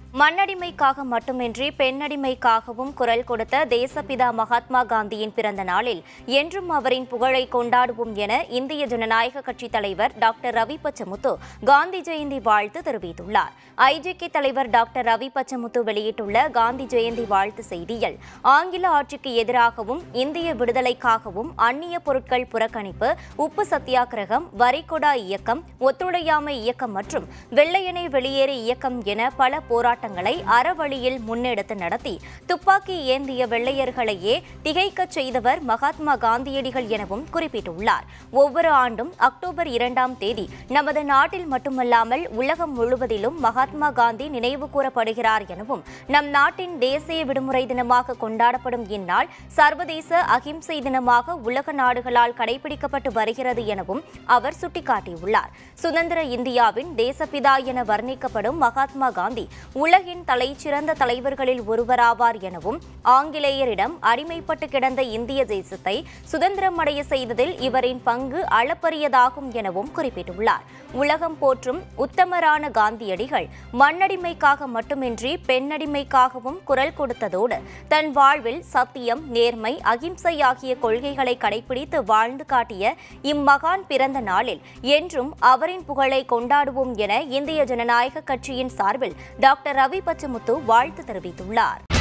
மண்ணடிமைக்காக மட்டுமின்றி பெண்ணடிமைக்காகவும் குரல் கொடுத்த தேசப்பிதா மகாத்மா காந்தியின் பிறந்த நாளில் என்றும் அவரின் புகழை கொண்டாடுவோம் என இந்திய ஜனநாயக கட்சித் தலைவர் டாக்டர் ரவி பச்சமுத்து காந்தி ஜெயந்தி வாழ்த்து தெரிவித்துள்ளார் ஐஜேகே தலைவர் டாக்டர் ரவி பச்சமுத்து வெளியிட்டுள்ள காந்தி ஜெயந்தி வாழ்த்து செய்தியில் ஆங்கில ஆட்சிக்கு எதிராகவும் இந்திய விடுதலைக்காகவும் அந்நிய பொருட்கள் புறக்கணிப்பு உப்பு சத்தியாகிரகம் வரிகொடா இயக்கம் ஒத்துழையாமை இயக்கம் மற்றும் வெள்ளையனே வெளியேறு இயக்கம் என பல போராட்டங்களை அறவழியில் முன்னெடுத்து நடத்தி துப்பாக்கி ஏந்திய வெள்ளையர்களையே திகைக்கச் செய்தவர் மகாத்மா காந்தியடிகள் எனவும் குறிப்பிட்டுள்ளார் ஒவ்வொரு ஆண்டும் அக்டோபர் இரண்டாம் தேதி நமது நாட்டில் மட்டுமல்லாமல் உலகம் முழுவதிலும் மகாத்மா காந்தி நினைவு கூறப்படுகிறார் எனவும் நம் நாட்டின் தேசிய விடுமுறை தினமாக கொண்டாடப்படும் இந்நாள் சர்வதேச அகிம்சை தினமாக உலக நாடுகளால் கடைபிடிக்கப்பட்டு வருகிறது எனவும் அவர் சுட்டிக்காட்டியுள்ளார் சுதந்திர இந்தியாவின் தேசப்பிதா என வர்ணிக்கப்படும் மகாத்மா காந்தி உலகின் தலைச்சிறந்த தலைவர்களில் ஒருவராவார் எனவும் ஆங்கிலேயரிடம் அடிமைப்பட்டு கிடந்த இந்திய தேசத்தை சுதந்திரம் அடைய செய்ததில் இவரின் பங்கு அளப்பரியதாகும் எனவும் குறிப்பிட்டுள்ளார் உலகம் போற்றும் உத்தமரான காந்தியடிகள் மண்ணடிமைக்காக மட்டுமின்றி பெண்ணடிமைக்காகவும் குரல் கொடுத்ததோடு தன் வாழ்வில் சத்தியம் நேர்மை அகிம்சை ஆகிய கொள்கைகளை கடைபிடித்து வாழ்ந்து காட்டிய இம்மகான் பிறந்த நாளில் என்றும் அவரின் புகழை கொண்டாடுவோம் என இந்திய ஜனநாயக கட்சியின் சார்பில் டாக்டர் ரவி பச்சமுத்து வாழ்த்து தெரிவித்துள்ளார்